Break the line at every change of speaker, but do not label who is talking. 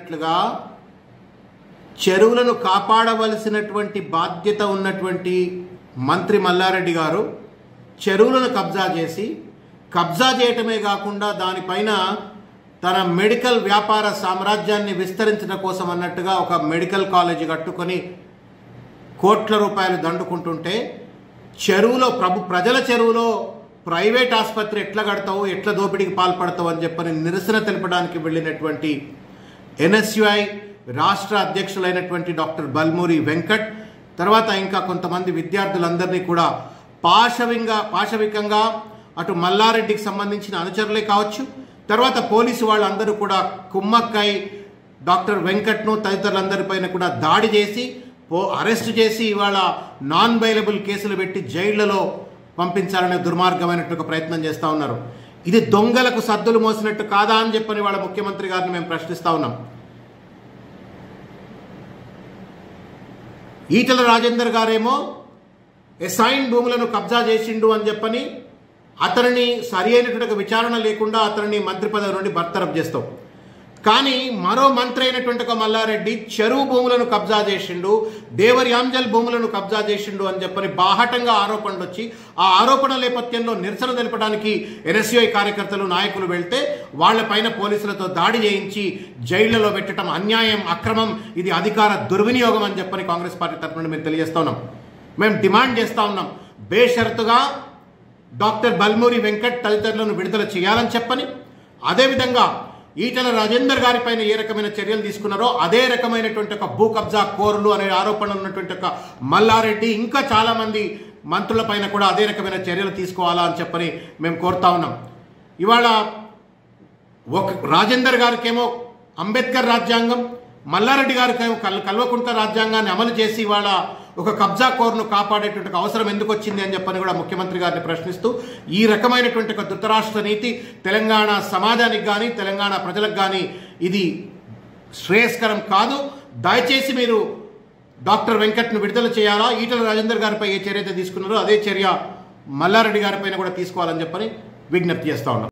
చెప్పినట్లుగా చెరువులను కాపాడవలసినటువంటి బాధ్యత ఉన్నటువంటి మంత్రి మల్లారెడ్డి గారు చెరువులను కబ్జా చేసి కబ్జా చేయటమే కాకుండా దానిపైన తన మెడికల్ వ్యాపార సామ్రాజ్యాన్ని విస్తరించడం కోసం అన్నట్టుగా ఒక మెడికల్ కాలేజీ కట్టుకొని కోట్ల రూపాయలు దండుకుంటుంటే చెరువులో ప్రభు ప్రజల చెరువులో ప్రైవేట్ ఆసుపత్రి ఎట్లా కడతావు ఎట్లా దోపిడీకి పాల్పడతావు అని చెప్పని నిరసన తెలపడానికి వెళ్ళినటువంటి ఎన్ఎస్యుఐ రాష్ట్ర అధ్యక్షులైనటువంటి డాక్టర్ బల్మూరి వెంకట్ తర్వాత ఇంకా కొంతమంది విద్యార్థులందరినీ కూడా పాశవింగా పాశవికంగా అటు మల్లారెడ్డికి సంబంధించిన అనుచరులే కావచ్చు తర్వాత పోలీసు వాళ్ళందరూ కూడా కుమ్మక్కై డాక్టర్ వెంకట్ను తదితరులందరిపైన కూడా దాడి చేసి పో అరెస్ట్ చేసి ఇవాళ నాన్ బైలబుల్ కేసులు పెట్టి జైళ్లలో పంపించాలనే దుర్మార్గమైనట్టు ఒక ప్రయత్నం చేస్తూ ఉన్నారు ఇది దొంగలకు సద్దులు మోసినట్టు కాదా అని చెప్పని వాళ్ళ ముఖ్యమంత్రి గారిని మేము ప్రశ్నిస్తూ ఉన్నాం ఈటల రాజేందర్ గారేమో ఎసైన్ భూములను కబ్జా చేసిండు అని చెప్పని అతనిని సరి అయినటువంటి ఒక విచారణ లేకుండా అతనిని మంత్రి పదవి నుండి బర్తరఫ్ చేస్తాం కానీ మరో మంత్రి అయినటువంటి ఒక మల్లారెడ్డి చెరువు భూములను కబ్జా చేసిండు దేవరియాంజల్ భూములను కబ్జా చేసిండు అని చెప్పని బాహటంగా ఆరోపణలు వచ్చి ఆ ఆరోపణ నేపథ్యంలో నిరసన తెలపడానికి ఎన్ఎస్యుఐ కార్యకర్తలు నాయకులు వెళ్తే వాళ్ళపైన పోలీసులతో దాడి చేయించి జైళ్లలో పెట్టడం అన్యాయం అక్రమం ఇది అధికార దుర్వినియోగం అని చెప్పని కాంగ్రెస్ పార్టీ తరఫున నుండి మేము తెలియజేస్తా ఉన్నాం మేము డిమాండ్ చేస్తా ఉన్నాం బేషరతుగా డాక్టర్ బల్మూరి వెంకట్ తదితరులను విడుదల చేయాలని చెప్పని అదేవిధంగా ఈటల రాజేందర్ గారి పైన ఏ రకమైన చర్యలు తీసుకున్నారో అదే రకమైనటువంటి ఒక భూ కబ్జా కోరులు అనే ఆరోపణ ఉన్నటువంటి ఒక మల్లారెడ్డి ఇంకా చాలామంది మంత్రుల పైన కూడా అదే రకమైన చర్యలు తీసుకోవాలా అని చెప్పని మేము కోరుతా ఉన్నాం ఇవాళ ఒక రాజేందర్ గారికేమో అంబేద్కర్ రాజ్యాంగం మల్లారెడ్డి గారికేమో కల్ కల్వకుంట్ల రాజ్యాంగాన్ని అమలు చేసి ఇవాళ ఒక కబ్జా కోర్ను కాపాడేటువంటి ఒక అవసరం ఎందుకు వచ్చింది అని చెప్పని కూడా ముఖ్యమంత్రి గారిని ప్రశ్నిస్తూ ఈ రకమైనటువంటి ఒక ధృతరాష్ట్ర నీతి తెలంగాణ సమాజానికి కానీ తెలంగాణ ప్రజలకు కానీ ఇది శ్రేయస్కరం కాదు దయచేసి మీరు డాక్టర్ వెంకట్ను విడుదల చేయాలా ఈటల రాజేందర్ గారిపై ఏ చర్య అయితే తీసుకున్నారో అదే చర్య మల్లారెడ్డి గారిపైన కూడా తీసుకోవాలని చెప్పని విజ్ఞప్తి చేస్తా ఉన్నాం